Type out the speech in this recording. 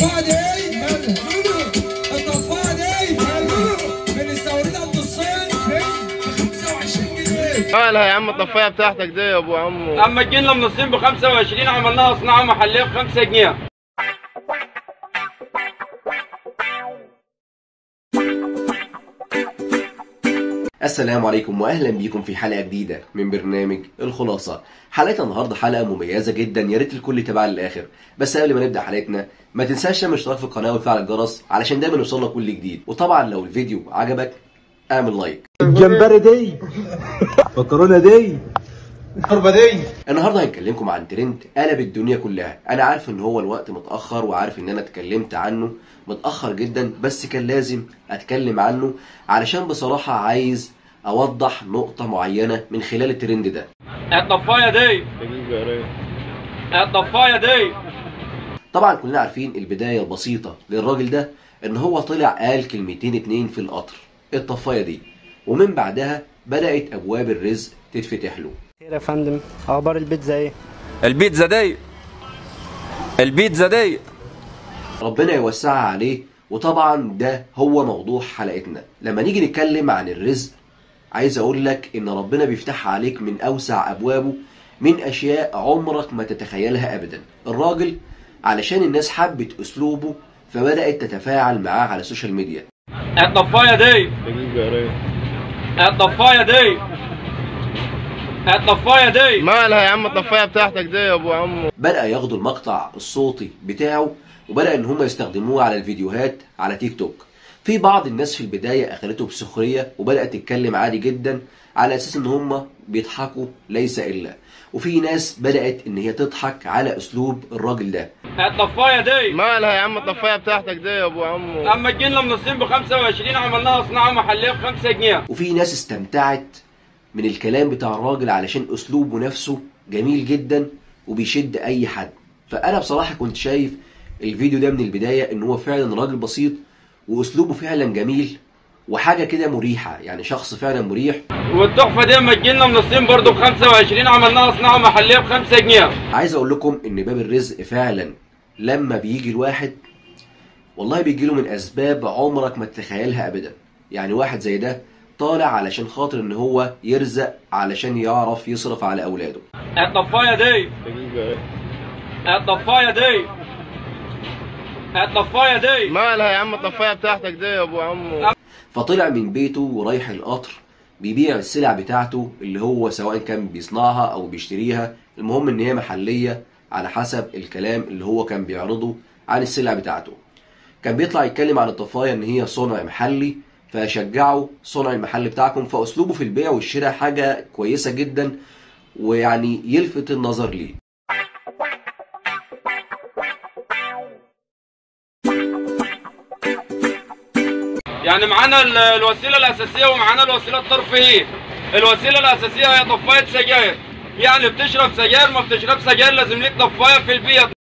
الطفايه دي الطفايه دي من السوريد عند الصين ب 25 جنيه مالها يا عم الطفايه بتاعتك دي يا ابو عمو اما جينا من الصين ب 25 عملناها صناعه محليه ب 5 جنيه السلام عليكم واهلا بيكم في حلقه جديده من برنامج الخلاصه حلقه النهارده حلقه مميزه جدا يا ريت الكل يتابعها للاخر بس قبل ما نبدا حلقتنا ما تنساش تعمل اشتراك في القناه وتفعل الجرس علشان دايما يوصلك كل جديد وطبعا لو الفيديو عجبك اعمل لايك الجمبري دي مكرونه دي الشوربه دي النهارده هنكلمكم عن ترند قلب الدنيا كلها انا عارف ان هو الوقت متاخر وعارف ان انا اتكلمت عنه متاخر جدا بس كان لازم اتكلم عنه علشان بصراحه عايز اوضح نقطه معينه من خلال الترند ده الطفايه دي الطفايه دي طبعا كلنا عارفين البداية البسيطة للراجل ده ان هو طلع قال كلمتين اتنين في القطر الطفاية دي ومن بعدها بدأت ابواب الرزق تتفتح له خير يا فندم اخبار البيتزا ايه البيتزا دي البيتزا دي ربنا يوسعها عليه وطبعا ده هو موضوع حلقتنا لما نيجي نتكلم عن الرزق عايز اقول لك ان ربنا بيفتحها عليك من اوسع ابوابه من اشياء عمرك ما تتخيلها ابدا الراجل علشان الناس حبت اسلوبه فبدأت تتفاعل معاه على السوشيال ميديا الطفايه دي الطفايه دي الطفايه دي مالها يا عم الطفايه بتاعتك دي يا ابو عمو بدأ ياخدوا المقطع الصوتي بتاعه وبدأ ان هم يستخدموه على الفيديوهات على تيك توك في بعض الناس في البداية اخدته بسخرية وبدأت تتكلم عادي جدا على اساس ان هم بيضحكوا ليس الا وفي ناس بدأت ان هي تضحك على اسلوب الراجل ده الطفايه دي مالها يا عم الطفايه بتاعتك دي يا ابو عمو اما جينا من الصين ب 25 عملناها صناعه محليه ب 5 جنيه وفي ناس استمتعت من الكلام بتاع الراجل علشان اسلوبه نفسه جميل جدا وبيشد اي حد فانا بصراحة كنت شايف الفيديو ده من البداية ان هو فعلا راجل بسيط واسلوبه فعلا جميل وحاجة كده مريحة يعني شخص فعلا مريح والتحفه دي اما جينا من الصين برضو ب 25 عملناها صناعه محليه ب 5 جنيه عايز اقول لكم ان باب الرزق فعلا لما بيجي الواحد والله بيجي له من اسباب عمرك ما تتخيلها ابدا يعني واحد زي ده طالع علشان خاطر ان هو يرزق علشان يعرف يصرف على اولاده الطفايه دي الطفايه دي الطفايه دي مالها يا عم الطفايه بتاعتك دي يا ابو عمو فطلع من بيته ورايح القطر بيبيع السلع بتاعته اللي هو سواء كان بيصنعها او بيشتريها المهم ان هي محلية على حسب الكلام اللي هو كان بيعرضه عن السلع بتاعته كان بيطلع يتكلم عن الطفاية ان هي صنع محلي فشجعوا صنع المحل بتاعكم فاسلوبه في البيع والشراء حاجة كويسة جدا ويعني يلفت النظر ليه يعني معانا ال- الوسيله الاساسيه ومعانا الوسيله الترفيهيه الوسيله الاساسيه هي طفايه سجاير يعني بتشرب سجاير ما بتشرب سجاير لازم ليك طفايه في البيت